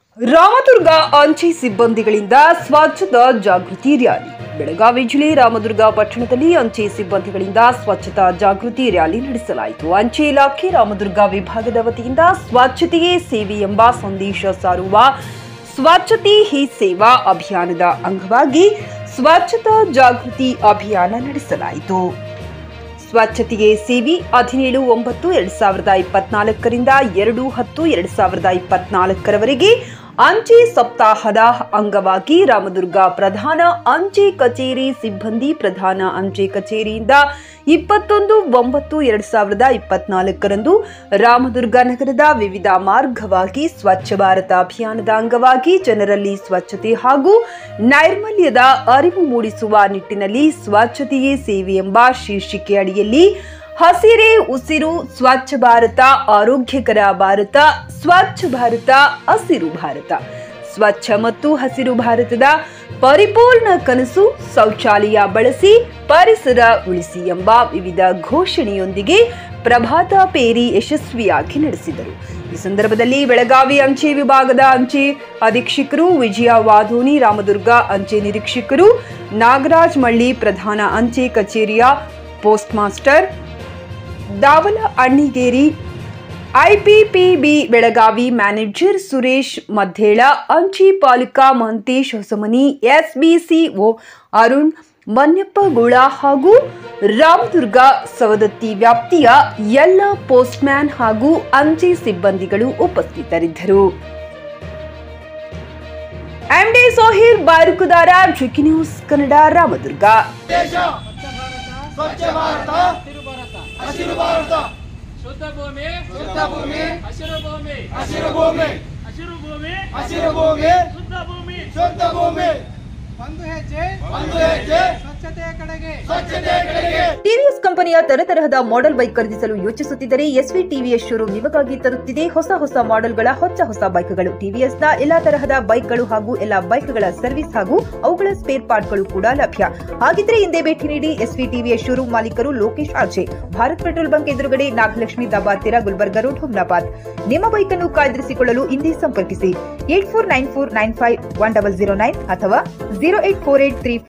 ರಾಮದುರ್ಗ ಅಂಚೆ ಸಿಬ್ಬಂದಿಗಳಿಂದ ಸ್ವಚ್ಛತಾ ಜಾಗೃತಿ ರ್ಯಾಲಿ ಬೆಳಗಾವಿ ಜಿಲ್ಲೆ ರಾಮದುರ್ಗ ಪಟ್ಟಣದಲ್ಲಿ ಅಂಚೆ ಸಿಬ್ಬಂದಿಗಳಿಂದ ಸ್ವಚ್ಛತಾ ಜಾಗೃತಿ ರ್ಯಾಲಿ ನಡೆಸಲಾಯಿತು ಅಂಚೆ ಇಲಾಖೆ ರಾಮದುರ್ಗ ವಿಭಾಗದ ವತಿಯಿಂದ ಸ್ವಚ್ಛತೆಯೇ ಸೇವೆ ಎಂಬ ಸಂದೇಶ ಸಾರುವ ಸ್ವಚ್ಛತೆ ಹಿ ಸೇವಾ ಅಭಿಯಾನದ ಅಂಗವಾಗಿ ಸ್ವಚ್ಛತಾ ಜಾಗೃತಿ ಅಭಿಯಾನ ನಡೆಸಲಾಯಿತು ಸ್ವಚ್ಛತೆಗೆ ಸೇವಿ ಹದಿನೇಳು ಒಂಬತ್ತು ಎರಡ್ ಸಾವಿರದ ಇಪ್ಪತ್ನಾಲ್ಕರಿಂದ ಎರಡು ಹತ್ತು ಎರಡ್ ಸಾವಿರದ ಇಪ್ಪತ್ನಾಲ್ಕರವರೆಗೆ ಅಂಚೆ ಸಪ್ತಾಹದ ಅಂಗವಾಗಿ ರಾಮದುರ್ಗ ಪ್ರಧಾನ ಅಂಚೆ ಕಚೇರಿ ಸಿಬ್ಬಂದಿ ಪ್ರಧಾನ ಅಂಚೆ ಕಚೇರಿಯಿಂದ ಇಪ್ಪತ್ತೊಂದು ಒಂಬತ್ತು ಎರಡ್ ಸಾವಿರದ ಇಪ್ಪತ್ನಾಲ್ಕರಂದು ರಾಮದುರ್ಗ ನಗರದ ವಿವಿಧ ಮಾರ್ಗವಾಗಿ ಸ್ವಚ್ಛ ಭಾರತ ಅಭಿಯಾನದ ಅಂಗವಾಗಿ ಜನರಲ್ಲಿ ಸ್ವಚ್ಛತೆ ಹಾಗೂ ನೈರ್ಮಲ್ಯದ ಅರಿವು ಮೂಡಿಸುವ ನಿಟ್ಟಿನಲ್ಲಿ ಸ್ವಚ್ಛತೆಯೇ ಸೇವೆ ಎಂಬ ಶೀರ್ಷಿಕೆ ಅಡಿಯಲ್ಲಿ ಹಸಿರೇ ಉಸಿರು ಸ್ವಚ್ಛ ಭಾರತ ಆರೋಗ್ಯಕರ ಭಾರತ ಸ್ವಚ್ಛ ಭಾರತ ಹಸಿರು ಭಾರತ ಸ್ವಚ್ಛ ಮತ್ತು ಹಸಿರು ಭಾರತದ ಪರಿಪೂರ್ಣ ಕನಸು ಶೌಚಾಲಯ ಬಳಸಿ ಪರಿಸರ ಉಳಿಸಿ ಎಂಬ ವಿವಿಧ ಘೋಷಣೆಯೊಂದಿಗೆ ಪ್ರಭಾತ ಪೇರಿ ಯಶಸ್ವಿಯಾಗಿ ನಡೆಸಿದರು ಈ ಸಂದರ್ಭದಲ್ಲಿ ಬೆಳಗಾವಿ ಅಂಚೆ ವಿಭಾಗದ ಅಂಚೆ ಅಧೀಕ್ಷಕರು ವಿಜಯ ವಾಧೋನಿ ರಾಮದುರ್ಗ ಅಂಚೆ ನಿರೀಕ್ಷಕರು ನಾಗರಾಜ್ ಮಳ್ಳಿ ಪ್ರಧಾನ ಅಂಚೆ ಕಚೇರಿಯ post master Dawal Annigeri IPPB Belagavi manager Suresh ಮಧ್ಯೇಳ ಅಂಚಿ ಪಾಲಿಕಾ ಮಹಂತೇಶ್ ಹೊಸಮನಿ ಎಸ್ಬಿಸಿಒ ಅರುಣ್ ಮನ್ಯಪ್ಪಗೌಳ ಹಾಗೂ ರಾಮದುರ್ಗ ಸವದತ್ತಿ ವ್ಯಾಪ್ತಿಯ ಎಲ್ಲ ಪೋಸ್ಟ್ಮ್ಯಾನ್ ಹಾಗೂ ಅಂಚೆ ಸಿಬ್ಬಂದಿಗಳು ಉಪಸ್ಥಿತರಿದ್ದರು ಎಂಡಿ ಸೋಹಿರ್ ಬಾರುಕುದಾರ ಜಿಕಿ ನ್ಯೂಸ್ ಕನ್ನಡ ರಾಮದುರ್ಗ ದೇಶ ಸ್ವಚ್ಛ ಭಾರತ ಹಸಿರು ಭಾರತ ಶುದ್ಧ ಭೂಮಿ ಶುದ್ಧ ಭೂಮಿ ಹಸಿರು ಭೂಮಿ ಹಸಿರು ಭೂಮಿ ಹಸಿರು ಭೂಮಿ ಹಸಿರು ಭೂಮಿ ಶುದ್ಧ ಭೂಮಿ ಶುದ್ಧ ಭೂಮಿ ಒಂದು ಹೆಜ್ಜೆ ಒಂದು ಹೆಜ್ಜೆ ಸ್ವಚ್ಛತೆಯ ಕಡೆಗೆ ಸ್ವಚ್ಛತೆ ಕಡೆಗೆ ಟಿವಿಎಸ್ ಕಂಪನಿಯ ತರತರಹದ ಮಾಡೆಲ್ ಬೈಕ್ ಖರೀದಿಸಲು ಯೋಚಿಸುತ್ತಿದ್ದರೆ ಎಸ್ವಿ ಟಿವಿಎಸ್ ಶೋರೂಮ್ ನಿಮಗಾಗಿ ತರುತ್ತಿದೆ ಹೊಸ ಹೊಸ ಮಾಡೆಲ್ಗಳ ಹೊಸ ಹೊಸ ಬೈಕ್ಗಳು ಟಿವಿಎಸ್ನ ಎಲ್ಲಾ ತರಹದ ಬೈಕ್ಗಳು ಹಾಗೂ ಎಲ್ಲಾ ಬೈಕ್ಗಳ ಸರ್ವಿಸ್ ಹಾಗೂ ಅವುಗಳ ಸ್ಪೇರ್ ಪಾರ್ಟ್ಗಳು ಕೂಡ ಲಭ್ಯ ಹಾಗಿದ್ರೆ ಹಿಂದೆ ಭೇಟಿ ನೀಡಿ ಎಸ್ವಿ ಟಿವಿಎಸ್ ಶೋರೂಮ್ ಮಾಲೀಕರು Lokesh RJ Bharat petrol bunk ಎದುರುಗಡೆ ನಾಗಲಕ್ಷ್ಮಿ ದಾಬಾ ಹತ್ತಿರ ಗುಲ್ಬರ್ಗ ರೋಡ್ ಹುಮ್ನಾಬಾದ್ ನಿಮ್ಮ ಬೈಕ್ ಅನ್ನು ಕಾಯ್ದಿರಿಸಿಕೊಳ್ಳಲು ಹಿಂದೆ ಸಂಪರ್ಕಿಸಿ eight four nine four nine five one double zero nine ಅಥವಾ zero eight four eight three